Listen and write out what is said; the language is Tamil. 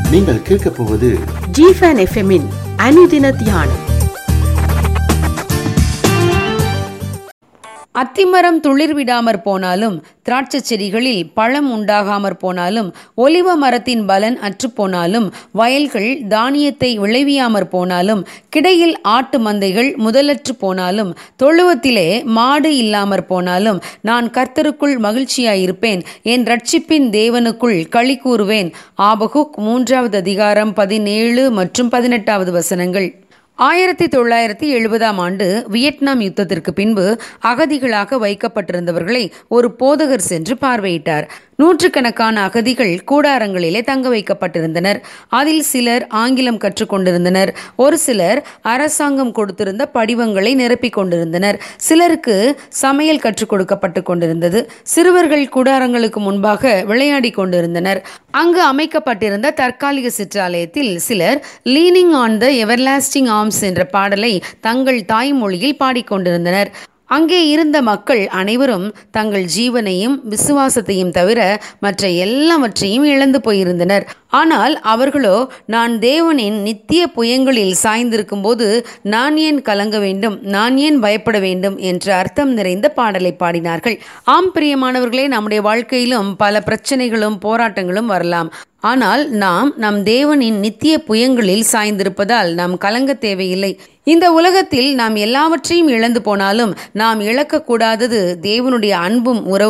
நீங்கள் கேட்கப் போவது ஜிஃபன் எஃப்எம்மின் அனுதின தியானம் அத்திமரம் துளிர் விடாமற் போனாலும் திராட்சைச் செடிகளில் பழம் உண்டாகாமற் போனாலும் ஒலிவ மரத்தின் பலன் அற்றுப் போனாலும் வயல்கள் தானியத்தை விளைவியாமற் போனாலும் கிடையில் ஆட்டு மந்தைகள் முதலற்று போனாலும் தொழுவத்திலே மாடு இல்லாமற் போனாலும் நான் கர்த்தருக்குள் மகிழ்ச்சியாயிருப்பேன் என் ரட்சிப்பின் தேவனுக்குள் களி கூறுவேன் ஆபகுக் மூன்றாவது அதிகாரம் பதினேழு மற்றும் பதினெட்டாவது வசனங்கள் ஆயிரத்தி தொள்ளாயிரத்தி எழுபதாம் ஆண்டு வியட்நாம் யுத்தத்திற்கு பின்பு அகதிகளாக வைக்கப்பட்டிருந்தவர்களை ஒரு போதகர் சென்று பார்வையிட்டார் நூற்றுக்கணக்கான அகதிகள் கூடாரங்களிலே தங்க வைக்கப்பட்டிருந்தனர் அதில் சிலர் ஆங்கிலம் கற்றுக்கொண்டிருந்தனர் ஒரு சிலர் அரசாங்கம் கொடுத்திருந்த படிவங்களை நிரப்பிக் கொண்டிருந்தனர் சிலருக்கு சமையல் கற்றுக் கொடுக்கப்பட்டு கொண்டிருந்தது சிறுவர்கள் கூடாரங்களுக்கு முன்பாக விளையாடி கொண்டிருந்தனர் அங்கு அமைக்கப்பட்டிருந்த தற்காலிக சிற்றாலயத்தில் சிலர் leaning on the everlasting arms என்ற பாடலை தங்கள் தாய்மொழியில் பாடிக்கொண்டிருந்தனர் அங்கே இருந்த மக்கள் அனைவரும் தங்கள் ஜீவனையும் விசுவாசத்தையும் தவிர மற்ற எல்லாவற்றையும் இழந்து போயிருந்தனர் ஆனால் அவர்களோ நான் தேவனின் நித்திய புயங்களில் சாய்ந்திருக்கும் போது நான் ஏன் கலங்க வேண்டும் நான் ஏன் பயப்பட வேண்டும் என்ற அர்த்தம் நிறைந்த பாடலை பாடினார்கள் ஆம் பிரியமானவர்களே நம்முடைய வாழ்க்கையிலும் பல பிரச்சனைகளும் போராட்டங்களும் வரலாம் ஆனால் நாம் நம் தேவனின் நித்திய புயங்களில் சாய்ந்திருப்பதால் நாம் கலங்க தேவையில்லை இந்த உலகத்தில் நாம் எல்லாவற்றையும் இழந்து போனாலும் நாம் இழக்கக்கூடாதது தேவனுடைய அன்பும் உறவு